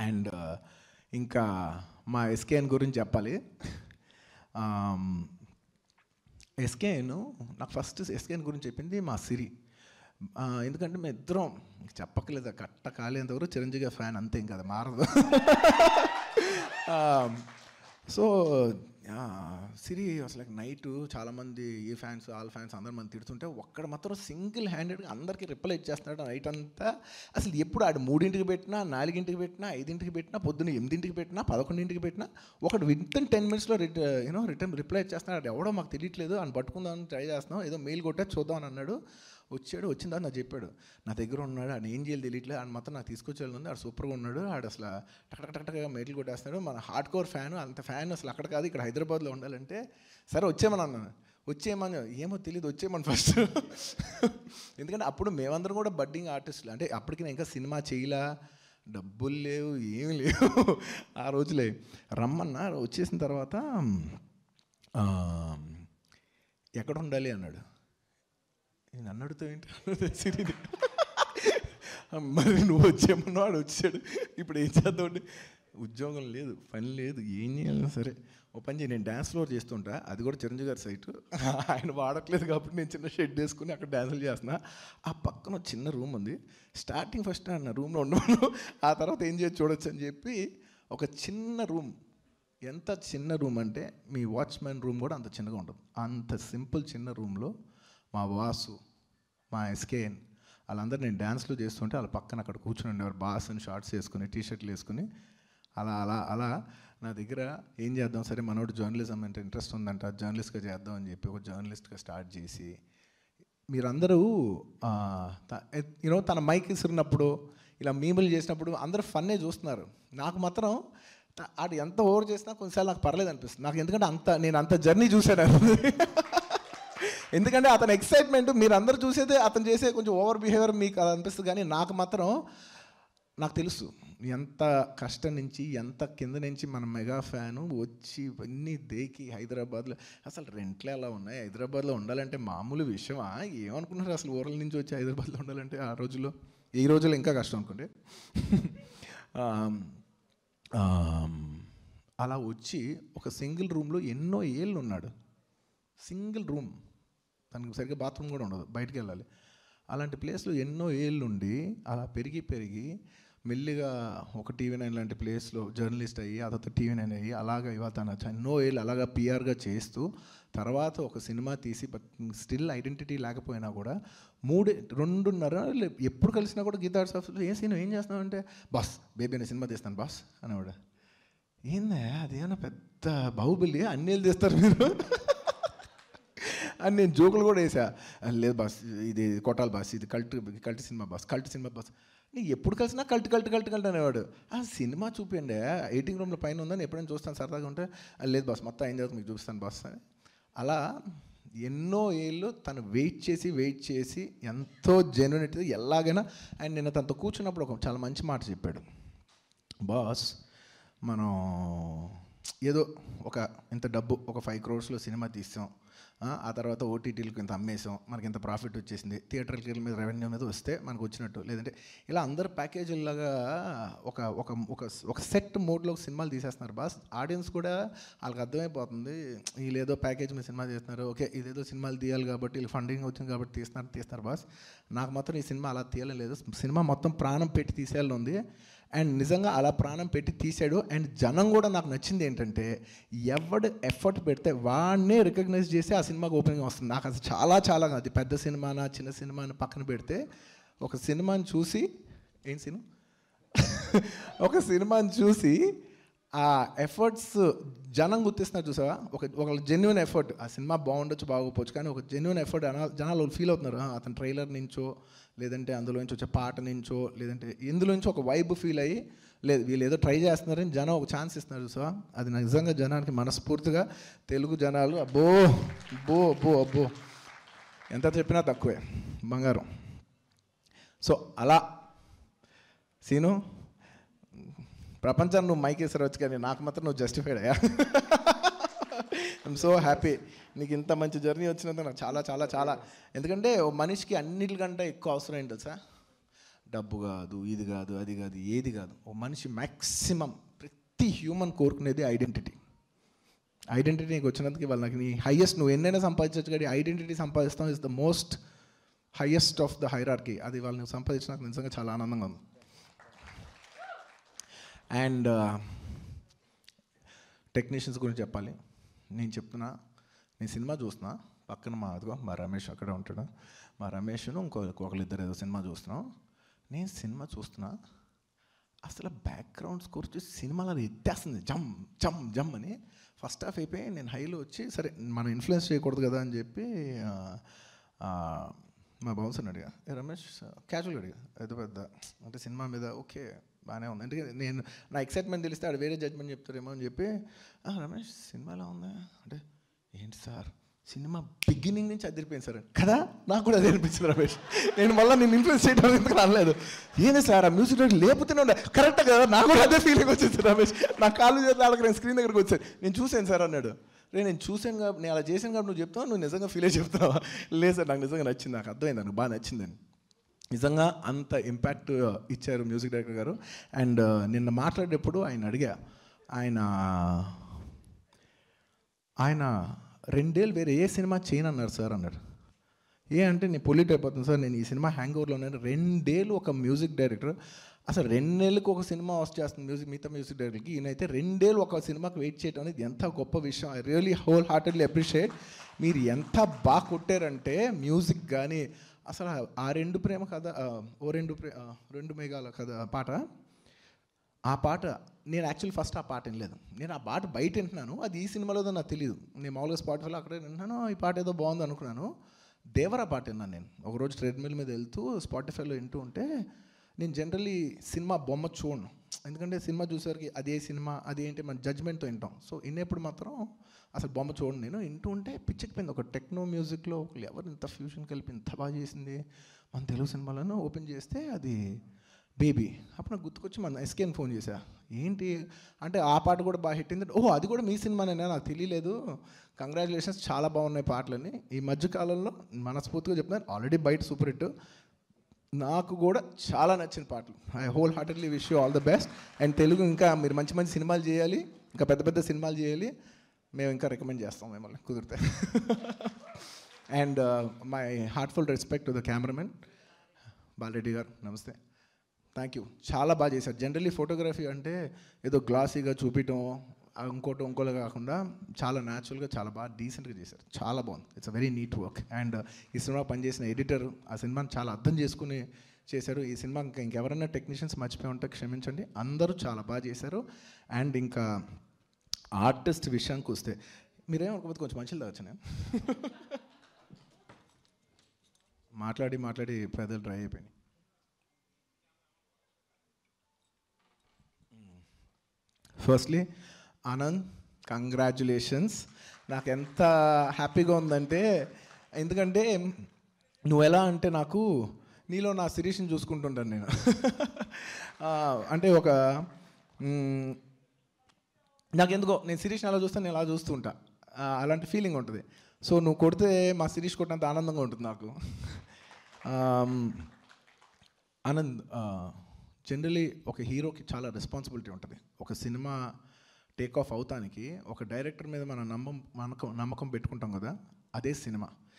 and ఇంకా మా SKN గురించి చెప్పాలి ఎస్కేఎన్ నాకు ఫస్ట్ ఎస్కేఎన్ గురించి చెప్పింది మా సిరి ఆ, ఎందుకంటే మేము ఇద్దరం ఇంక చెప్పక్కలేదు కట్ట కాలేంతవరకు చిరంజీవి గారి ఫ్యాన్ అంతే ఇంకా అది మారదు సో సిరి అసలు నైట్ చాలామంది ఈ ఫ్యాన్స్ ఆల్ ఫ్యాన్స్ అందరు మంది తిడుతుంటే ఒక్కడ మాత్రం సింగిల్ హ్యాండెడ్గా అందరికీ రిప్లై ఇచ్చేస్తున్నాడు నైట్ అంతా అసలు ఎప్పుడు ఆడు మూడింటికి పెట్టినా నాలుగింటికి పెట్టినా ఐదింటికి పెట్టినా పొద్దున్న ఎనిమిదింటికి పెట్టినా పదకొండింటికి పెట్టినా ఒకటి విత్ ఇన్ టెన్ మినిట్స్లో రిట యూనో రిటర్న్ రిప్లై ఇచ్చేస్తున్నాడు అది ఎవడో మాకు తెలియట్లేదు అని పట్టుకుందామని ట్రై చేస్తున్నాం ఏదో మెయిల్ కొట్టే చూద్దాం అని అన్నాడు వచ్చాడు వచ్చిందా నాకు చెప్పాడు నా దగ్గర ఉన్నాడు ఆయన ఏం చేయాలి తెలియట్లేదు ఆయన మొత్తం నాకు తీసుకొచ్చేది ఉంది ఆడు సూపర్గా ఉన్నాడు ఆడు అసలు టక్ టక్ టక్గా మెయిల్ కొట్టేస్తున్నాడు మన హార్డ్ కోర్ ఫ్యాన్ అంత ఫ్యాన్ అసలు అక్కడ కాదు ఇక్కడ హైదరాబాద్లో ఉండాలంటే సరే వచ్చేమని అన్నాను వచ్చేయమని ఏమో తెలియదు వచ్చేయమని ఫస్ట్ ఎందుకంటే అప్పుడు మేమందరం కూడా బడ్డింగ్ ఆర్టిస్టులు అంటే అప్పటికి నేను ఇంకా సినిమా చేయలా డబ్బులు లేవు ఏమి లేవు ఆ రోజులే రమ్మన్నా వచ్చేసిన తర్వాత ఆ, ఎక్కడ ఉండాలి అన్నాడు నేను అన్నడుతో ఏంటి సిరిని మరి నువ్వు వచ్చేమన్నావు వాడు వచ్చాడు ఇప్పుడు ఏం చేద్దాం అంటే ఉద్యోగం లేదు పని లేదు ఏం చేయాలి సరే ఓ పని చేయి నేను డ్యాన్స్ ఫ్లోర్ చేస్తుంటా అది కూడా చిరంజీవి గారి సైట్ ఆయన వాడట్లేదు కాబట్టి నేను చిన్న షెడ్ వేసుకుని అక్కడ డ్యాన్సులు చేస్తున్నా ఆ పక్కన ఒక చిన్న రూమ్ ఉంది స్టార్టింగ్ ఫస్ట్ అన్న రూమ్లో ఉండమను ఆ తర్వాత ఏం చేయొచ్చు చూడొచ్చు అని చెప్పి ఒక చిన్న రూమ్ ఎంత చిన్న రూమ్ అంటే మీ వాచ్మెన్ రూమ్ కూడా అంత చిన్నగా ఉంటుంది అంత సింపుల్ చిన్న రూమ్లో మా వాసు మా ఎస్కేఎన్ వాళ్ళందరూ నేను డ్యాన్స్లు చేస్తుంటే వాళ్ళ పక్కన అక్కడ కూర్చుని ఉండేవారు బాస్ అని షార్ట్స్ వేసుకుని టీ షర్ట్లు వేసుకుని అలా అలా అలా నా దగ్గర ఏం చేద్దాం సరే మనోడు జర్నలిజం అంటే ఇంట్రెస్ట్ ఉందంట జర్నలిస్ట్గా చేద్దాం అని చెప్పి ఒక జర్నలిస్ట్గా స్టార్ట్ చేసి మీరందరూ యూనో తన మైక్ ఇసిరినప్పుడు ఇలా మీములు చేసినప్పుడు అందరూ ఫన్నే చూస్తున్నారు నాకు మాత్రం త- ఆడు ఎంత ఓవర్ చేసినా కొన్నిసార్లు నాకు పర్లేదు అనిపిస్తుంది నాకు ఎందుకంటే అంత నేను అంత జర్నీ చూశాను ఎందుకంటే అతని ఎక్సైట్మెంట్ మీరు అందరూ చూసేదే అతను చేసే కొంచెం ఓవర్ బిహేవియర్ మీకు అది అనిపిస్తుంది కానీ నాకు మాత్రం నాకు తెలుసు ఎంత కష్టం నుంచి ఎంత కింద నుంచి మన మెగా ఫ్యాను వచ్చి ఇవన్నీ దేకి హైదరాబాద్లో అసలు రెంట్లు ఎలా ఉన్నాయి హైదరాబాద్లో ఉండాలంటే మామూలు విషయమా ఏమనుకున్నారు అసలు ఊర్ల నుంచి వచ్చి హైదరాబాద్లో ఉండాలంటే ఆ రోజుల్లో ఈ రోజుల్లో ఇంకా కష్టం అనుకోండి ఆమ్, ఆమ్, అలా వచ్చి ఒక సింగిల్ రూమ్లో ఎన్నో ఏళ్ళు ఉన్నాడు సింగిల్ రూమ్ తనకు సరిగ్గా బాత్రూమ్ కూడా ఉండదు బయటికి వెళ్ళాలి అలాంటి ప్లేస్లో ఎన్నో ఏళ్ళు ఉండి అలా పెరిగి పెరిగి మెల్లిగా ఒక టీవీ నైన్ లాంటి ప్లేస్లో జర్నలిస్ట్ అయ్యి ఆ తర్వాత టీవీ నైన్ అయ్యి అలాగా ఇవాళ తన ఎన్నో ఏళ్ళు అలాగా పిఆర్గా చేస్తూ తర్వాత ఒక సినిమా తీసి బట్ స్టిల్ ఐడెంటిటీ లేకపోయినా కూడా మూడు రెండున్నర లే- ఎప్పుడు కలిసినా కూడా గీతా ఆర్ట్స్ ఆఫీస్లో ఏ సీన్ ఏం చేస్తున్నావు అంటే బాస్ బేబీ నేను సినిమా తీస్తాను బాస్ అనేవాడు ఏందా అదేమన్నా పెద్ద బాహుబలి అన్ని ఏళ్ళు తీస్తారు మీరు అని నేను జోకులు కూడా వేసా లేదు బాస్ ఇది కొట్టాలి బాస్ ఇది cult cult cinema boss cult cinema boss నీ ఎప్పుడు కలిసినా కల్ట్ కల్ట్ కల్ట్ కల్ట్ అనేవాడు ఆ సినిమా చూపించండి ఎయిటింగ్ రూమ్లో పైన ఉందని ఎప్పుడైనా చూస్తాను సరదాగా ఉంటే "ఆ, లేదు బాస్ మొత్తం ఏం చదువు మీకు చూపిస్తాను బాస్ అని అలా ఎన్నో ఏళ్ళు తను వెయిట్ చేసి వెయిట్ చేసి ఎంతో జెన్యునిటీ ఎలాగైనా అండ్ నిన్న తనతో కూర్చున్నప్పుడు ఒక చాలా మంచి మాట చెప్పాడు బాస్ మనం ఏదో ఒక ఇంత డబ్బు ఒక ఫైవ్ క్రోర్స్లో సినిమా తీసాం ఆ, ఆ తర్వాత ఓటీటీలకు ఇంత అమ్మేసాం మనకి ఇంత ప్రాఫిట్ వచ్చేసింది థియేటర్కి మీద రెవెన్యూ మీద వస్తే మనకు వచ్చినట్టు లేదంటే ఇలా అందరు ప్యాకేజీలాగా ఒక ఒక ఒక ఒక సెట్ మోడ్లో సినిమాలు తీసేస్తున్నారు బాస్ ఆడియన్స్ కూడా వాళ్ళకి అర్థమైపోతుంది వీళ్ళు ఏదో ప్యాకేజ్ మీద సినిమా చేస్తున్నారు ఓకే ఇదేదో సినిమాలు తీయాలి కాబట్టి వీళ్ళు ఫండింగ్ వచ్చింది కాబట్టి తీస్తున్నారు తీస్తున్నారు బాస్ నాకు మాత్రం ఈ సినిమా అలా తీయాలని లేదు సినిమా మొత్తం ప్రాణం పెట్టి తీసేయాలని ఉంది అండ్ నిజంగా అలా ప్రాణం పెట్టి తీశాడు అండ్ జనం కూడా నాకు నచ్చింది ఏంటంటే ఎవడు ఎఫర్ట్ పెడితే వాడినే రికగ్నైజ్ చేసి ఆ సినిమాకి ఓపెనింగ్ వస్తుంది నాకు అది చాలా చాలా అది పెద్ద సినిమానా చిన్న సినిమాని పక్కన పెడితే ఒక సినిమాని చూసి ఏం సినిమా ఒక సినిమాని చూసి ఆ ఎఫర్ట్స్ జనం గుర్తిస్తున్నారు చూసావా ఒక ఒక జెన్యున్ ఎఫర్ట్ ఆ సినిమా బాగుండొచ్చు బాగోపోవచ్చు కానీ ఒక జెన్యున్ ఎఫర్ట్ జనాలు ఫీల్ అవుతున్నారు "ఆ, అతని ట్రైలర్ నుంచో లేదంటే అందులో నుంచి వచ్చే పాట నుంచో లేదంటే ఇందులో నుంచి ఒక వైబ్ ఫీల్ అయ్యి లేదు వీళ్ళు ఏదో ట్రై చేస్తున్నారని జనం ఒక ఛాన్స్ ఇస్తున్నారు చూసావా అది నిజంగా జనానికి మనస్ఫూర్తిగా తెలుగు జనాలు అబ్బో అబ్బో అబ్బో అబ్బో ఎంత చెప్పినా తక్కువే బంగారం సో అలా సీను ప్రపంచాన్ని నువ్వు మైక్ వేసరవచ్చు కానీ నాకు మాత్రం నువ్వు జస్టిఫైడ్ అయ్యా ఐఎమ్ సో హ్యాపీ నీకు ఇంత మంచి జర్నీ వచ్చినందుకు నాకు చాలా చాలా చాలా ఎందుకంటే ఓ మనిషికి అన్నిటికంటే ఎక్కువ అవసరం ఏంటి తెలుసా డబ్బు కాదు ఇది కాదు అది కాదు ఏది కాదు ఓ మనిషి మ్యాక్సిమం ప్రతి హ్యూమన్ కోరుకునేది ఐడెంటిటీ ఐడెంటిటీ నీకు వచ్చినందుకు ఇవాళ నాకు నీ హైయెస్ట్ నువ్వు ఎన్నైనా సంపాదించవచ్చు కానీ ఐడెంటిటీ సంపాదిస్తాం is the most highest of the hierarchy అది వాళ్ళు నువ్వు సంపాదించినాక నిజంగా చాలా ఆనందంగా ఉంది అండ్ టెక్నీషియన్స్ గురించి చెప్పాలి నేను చెప్తున్నా నేను సినిమా చూస్తున్నా పక్కన మా అదిగో మా రమేష్ అక్కడే ఉంటాడు మా రమేష్ను ఇంకో ఒకళ్ళు ఇద్దరు ఏదో సినిమా చూస్తున్నాం నేను సినిమా చూస్తున్నా అసలు బ్యాక్గ్రౌండ్ స్కోర్ చూసి సినిమాలో ఎత్తేస్తుంది జమ్ జమ్ జమ్ అని ఫస్ట్ హాఫ్ అయిపోయి నేను హైలో వచ్చి సరే మనం ఇన్ఫ్లుయెన్స్ చేయకూడదు కదా అని చెప్పి ఆ, ఆ, మా బౌన్సర్ని అడిగా "ఏ రమేష్ క్యాజువల్గా అడిగా ఏదో పెద్ద అంటే సినిమా మీద ఓకే బాగానే ఉంది అంటే నేను నా ఎక్సైట్మెంట్ తెలిస్తే ఆడు వేరే జడ్జ్మెంట్ చెప్తారేమో అని చెప్పి "ఆ, రమేష్ సినిమాలో ఉందా అంటే ఏంటి సార్ సినిమా బిగినింగ్ నుంచి అదిరిపోయింది సార్ కదా నాకు కూడా అదే అనిపించింది రమేష్ నేను మళ్ళీ నేను ఇన్ఫ్లుయెన్స్ చేయడం ఎందుకు అనలేదు ఏంది సార్ ఆ మ్యూజిక్ డైరెక్టర్ లేపుతూనే ఉండే కరెక్ట్ కదా నాకు కూడా అదే ఫీలింగ్ వచ్చింది రమేష్ నా కాళ్ళు చేతులు ఆడక నేను స్క్రీన్ దగ్గరికి వచ్చాను నేను చూశాను సార్ అన్నాడు రే నేను చూశాను కాబట్టి నేను అలా చేశాను కాబట్టి నువ్వు చెప్తావు నువ్వు నిజంగా ఫీల్ అయ్యి చెప్తావా లేదు సార్ నాకు నిజంగా నచ్చింది నాకు అర్థమైంది నాకు బాగా నచ్చిందని నిజంగా అంత ఇంపాక్ట్ ఇచ్చారు మ్యూజిక్ డైరెక్టర్ గారు అండ్ నిన్న మాట్లాడేటప్పుడు ఆయన అడిగా ఆయన ఆయన రెండేళ్ళు వేరే ఏ సినిమా చేయను అన్నారు సార్ అన్నారు ఏ అంటే నేను పొల్యూట్ అయిపోతుంది సార్ నేను ఈ సినిమా హ్యాంగ్ ఓవర్లో ఉన్నాను రెండేళ్ళు ఒక మ్యూజిక్ డైరెక్టర్ అసలు రెండేళ్ళకి ఒక సినిమా వస్ట్ చేస్తుంది మ్యూజిక్ మిగతా మ్యూజిక్ డైరెక్టర్కి ఈయనైతే రెండేళ్ళు ఒక సినిమాకి వెయిట్ చేయడం అనేది ఎంత గొప్ప విషయం I really whole heartedly appreciate మీరు ఎంత బాగా కొట్టారంటే మ్యూజిక్ కానీ అసలు ఆ రెండు ప్రేమ కథ ఆ, ఓ రెండు ప్రే ఆ, రెండు మేఘాల కథ పాట ఆ పాట నేను యాక్చువల్లీ ఫస్ట్ ఆ పాట వినలేదు నేను ఆ పాట బయట వింటున్నాను అది ఈ సినిమాలో నాకు తెలియదు నేను మామూలుగా స్పాటిఫైలో అక్కడే వింటున్నాను ఈ పాట ఏదో బాగుంది అనుకున్నాను దేవరా పాట విన్నాను నేను ఒకరోజు ట్రెడ్మిల్ మీద వెళ్తూ స్పాటిఫైలో వింటూ ఉంటే నేను జనరల్లీ సినిమా బొమ్మ చూడను ఎందుకంటే సినిమా చూసేసరికి అదే సినిమా అదేంటి మన జడ్జ్మెంట్తో వింటాం సో వినేప్పుడు మాత్రం అసలు బొమ్మ చూడండి నేను వింటూ ఉంటే పిచ్చెక్కిపోయింది ఒక టెక్నో మ్యూజిక్లో ఒకళ్ళు ఎవరు ఇంత ఫ్యూజన్ కలిపి ఇంత బాగా చేసింది మన తెలుగు సినిమాలను ఓపెన్ చేస్తే అది బేబీ అప్పుడు నాకు గుర్తుకొచ్చి మన ఎస్కేని ఫోన్ చేశా ఏంటి అంటే ఆ పాట కూడా బాగా హిట్ అయింది ఓ అది కూడా మీ సినిమానేనా నాకు తెలియలేదు కంగ్రాచులేషన్స్ చాలా బాగున్నాయి పాటలని ఈ మధ్య కాలంలో మనస్ఫూర్తిగా చెప్తున్నారు ఆల్రెడీ బయట సూపర్ హిట్ నాకు కూడా చాలా నచ్చిన పాటలు I whole heartedly wish you all the best and Telugu ఇంకా మీరు మంచి మంచి సినిమాలు చేయాలి ఇంకా పెద్ద పెద్ద సినిమాలు చేయాలి మేము ఇంకా రికమెండ్ చేస్తాం మిమ్మల్ని కుదిరితే and my heartful respect to the cameraman Bala Reddy గారు నమస్తే థ్యాంక్ యూ చాలా బాగా చేశారు జనరల్లీ ఫోటోగ్రఫీ అంటే ఏదో గ్లాసీగా చూపించడం ఆ ఇంకోటి ఇంకోలా కాకుండా చాలా న్యాచురల్గా చాలా బాగా డీసెంట్గా చేశారు చాలా బాగుంది it's a very neat work and ఈ సినిమా పనిచేసిన ఎడిటర్ ఆ సినిమాని చాలా అర్థం చేసుకుని చేశారు ఈ సినిమా ఇంకా ఇంకెవరైనా టెక్నీషియన్స్ మర్చిపోయి ఉంటే క్షమించండి అందరూ చాలా బాగా చేశారు అండ్ ఇంకా ఆర్టిస్ట్ విషయానికి వస్తే మీరేమనుకోకపోతే కొంచెం మంచిది తాగచ్చు నేను మాట్లాడి మాట్లాడి పెద్దలు డ్రై అయిపోయినాయి ఫస్ట్లీ ఆనంద్ కంగ్రాచులేషన్స్ నాకు ఎంత హ్యాపీగా ఉందంటే ఎందుకంటే నువ్వు ఎలా అంటే నాకు నీలో నా సిరీస్ని చూసుకుంటుంటాను నేను ఆ, అంటే ఒక మ్, నాకు ఎందుకో నేను శిరీష్ని అలా చూస్తాను నేను అలా చూస్తూ ఉంటా ఆ, అలాంటి ఫీలింగ్ ఉంటుంది సో నువ్వు కొడితే మా శిరీష్ కొట్టినంత ఆనందంగా ఉంటుంది నాకు ఆమ్, ఆనంద్ జనరలీ ఒక హీరోకి చాలా రెస్పాన్సిబిలిటీ ఉంటుంది ఒక సినిమా టేక్ ఆఫ్ అవుతానికి ఒక డైరెక్టర్ మీద మనం నమ్మం నమ్మకం నమ్మకం పెట్టుకుంటాం కదా అదే సినిమా